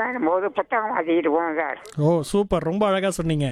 பயணம் போது புத்தகம் வாசிக்கிட்டு போவோம் சார் ஓ சூப்பர் ரொம்ப அழகாக சொன்னீங்க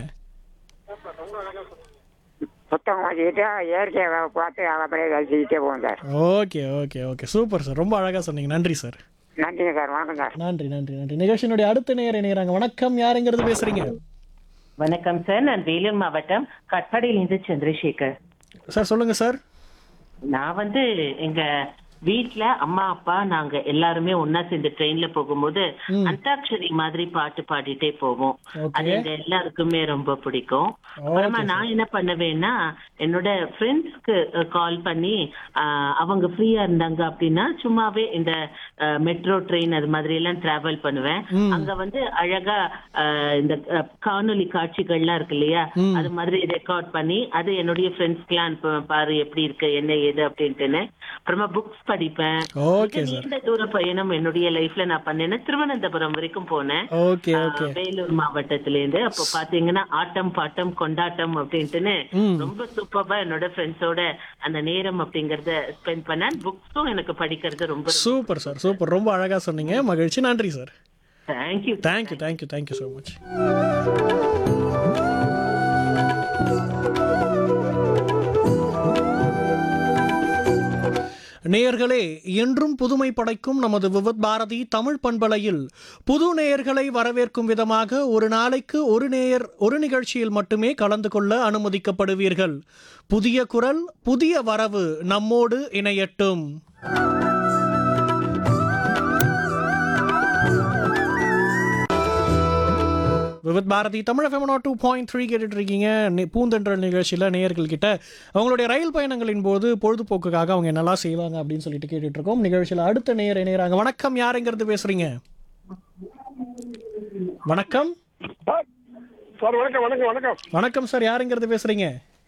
புத்தகம் வாசிக்கிட்டு இயற்கையை பார்த்து அப்படியே ரசிக்கிட்டே போவோம் sir okay okay okay super sir ரொம்ப அழகாக சொன்னீங்க நன்றி சார் நன்றிங்க சார் வணக்கம் சார் நன்றி நன்றி நன்றி நிகழ்ச்சியினுடைய அடுத்த நேரம் இணைகிறாங்க வணக்கம் யாருங்கிறது பேசுறீங்க வணக்கம் சார் நான் வேலூர் மாவட்டம் கட்பாடியிலிருந்து சந்திரசேகர் சார் சொல்லுங்க சார் நான் வந்து எங்க வீட்ல அம்மா அப்பா நாங்க எல்லாருமே ஒன்னா சேர்ந்து ட்ரெயின்ல போகும்போது அந்தாட்சரி மாதிரி பாட்டு பாடிட்டே போவோம் Okay. அது எங்க எல்லாருக்குமே ரொம்ப பிடிக்கும் அப்புறமா நான் என்ன பண்ணுவேன்னா என்னோட ஃப்ரெண்ட்ஸ்க்கு கால் பண்ணி ஆஹ், அவங்க ஃப்ரீயா இருந்தாங்க அப்படின்னா சும்மாவே இந்த மெட்ரோ ட்ரெயின் அது மாதிரி எல்லாம் டிராவல் பண்ணுவேன் அங்க வந்து அழகா ஆஹ், இந்த அஹ், காணொளி காட்சிகள்லாம் இருக்கு இல்லையா அது மாதிரி ரெக்கார்ட் பண்ணி அது என்னுடைய ஃப்ரெண்ட்ஸ்க்குலாம் அனுப்புவேன் பாரு எப்படி இருக்கு என்ன ஏது அப்படின்ட்டுன்னு அப்புறமா புக்ஸ் படிப்பேன் ஓகே மிக சார் நீண்ட தூர பயணம் என்னுடைய லைஃப்ல நான் பண்ணேன்னா திருவனந்தபுரம் வரைக்கும் போனேன் ஓகே ஆஹ், ஓகே வேலூர் மாவட்டத்துல இருந்து அப்போ பாத்தீங்கன்னா ஆட்டம் பாட்டம் கொண்டாட்டம் அப்படின்ட்டுன்னு ரொம்ப சூப்பரா என்னோட ஃப்ரெண்ட்ஸோட அந்த நேரம் அப்படிங்கறத ஸ்பெண்ட் பண்ணேன் புக்ஸும் எனக்கு படிக்கிறது ரொம்ப சூப்பர் சார் சூப்பர் ரொம்ப அழகாக சொன்னீங்க மகிழ்ச்சி நன்றி sir thank you thank you thank you thank you so much நேயர்களே என்றும் புதுமை படைக்கும் நமது விவத் பாரதி தமிழ் பண்பலையில் புது நேயர்களை வரவேற்கும் விதமாக ஒரு நாளைக்கு ஒரு நேயர் ஒரு நிகழ்ச்சியில் மட்டுமே கலந்து கொள்ள அனுமதிக்கப்படுவீர்கள் புதிய குரல் புதிய வரவு நம்மோடு இணையட்டும் Vividh Bharati Tamil FM two point three கேட்டுட்டு இருக்கீங்க நி- பூந்தென்றல் நிகழ்ச்சியில் நேயர்கள் கிட்ட அவங்களுடைய ரயில் பயணங்களின் போது பொழுதுபோக்குக்காக அவங்க என்னெல்லாம் செய்வாங்க அப்படின்னு சொல்லிட்டு கேட்டுட்டு இருக்கோம் நிகழ்ச்சியில் அடுத்த நேயர் இணையறாங்க வணக்கம் யாருங்கிறது பேசுறீங்க வணக்கம் சார் சார் வணக்கம் வணக்கம் வணக்கம் வணக்கம் சார் யாருங்கிறது பேசுறீங்க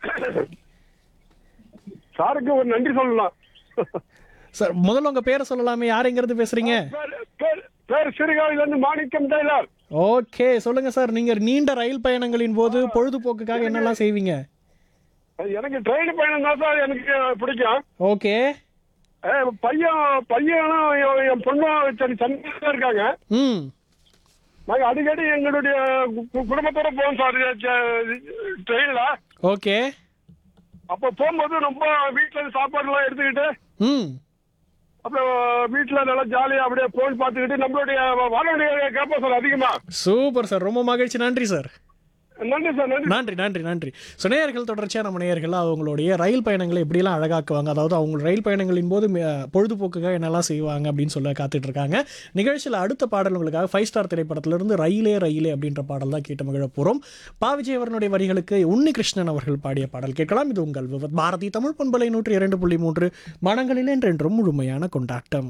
சாருக்கு ஒரு நன்றி சொல்லலாம் சார் முதல்ல உங்க பேரை சொல்லலாமே யாருங்கிறது பேசுறீங்க பேர் பேர் பேர் சிறுகாவில இருந்து மாணிக்கம் டெய்லர் ஓகே சொல்லுங்க சார் நீங்க நீண்ட ரயில் பயணங்களின் போது பொழுதுபோக்குக்காக என்னெல்லாம் செய்வீங்க எனக்கு ட்ரெயின் பயணம் தான் சார் எனக்கு பிடிக்கும் ஓகே ஏ, பையன் பையனும் என் என் பொண்ணும் சரி சென்னையில தான் இருக்காங்க ம் நாங்க அடிக்கடி எங்களுடைய கு- கு- குடும்பத்தோட போவோம் சார் ட்ரெயின்ல ஓகே அப்ப போகும்போது ரொம்ப வீட்டுல இருந்து சாப்பாடு எல்லாம் எடுத்துக்கிட்டு ம் அப்புறம் வீட்டுல நல்லா ஜாலியா அப்படியே போன் பார்த்துக்கிட்டு நம்மளுடைய வானொலி கேட்போம் சார் அதிகமா சூப்பர் சார் ரொம்ப மகிழ்ச்சி நன்றி சார் நன்றி சார் நன்றி நன்றி நன்றி நன்றி ஸோ நேயர்கள் தொடர்ச்சியாக நம்ம நேயர்கள் அவங்களுடைய ரயில் பயணங்களை எப்படிலாம் அழகாக்குவாங்க அதாவது அவங்க ரயில் பயணங்களின் போது ம- பொழுதுபோக்குக்காக என்னெல்லாம் செய்வாங்க அப்படின்னு சொல்ல காத்துட்டு இருக்காங்க நிகழ்ச்சியில் அடுத்த பாடல் உங்களுக்காக ஃபைவ் ஸ்டார் திரைப்படத்திலிருந்து ரயிலே ரயிலே அப்படின்ற பாடல் தான் கேட்டு மகிழ போகிறோம் பா விஜய் அவர்களுடைய வரிகளுக்கு உன்னி கிருஷ்ணன் அவர்கள் பாடிய பாடல் கேட்கலாம் இது உங்கள் விவத் பாரதி தமிழ் பண்பலை நூற்றி இரண்டு புள்ளி மூன்று மனங்களில் என்றென்றும் முழுமையான கொண்டாட்டம்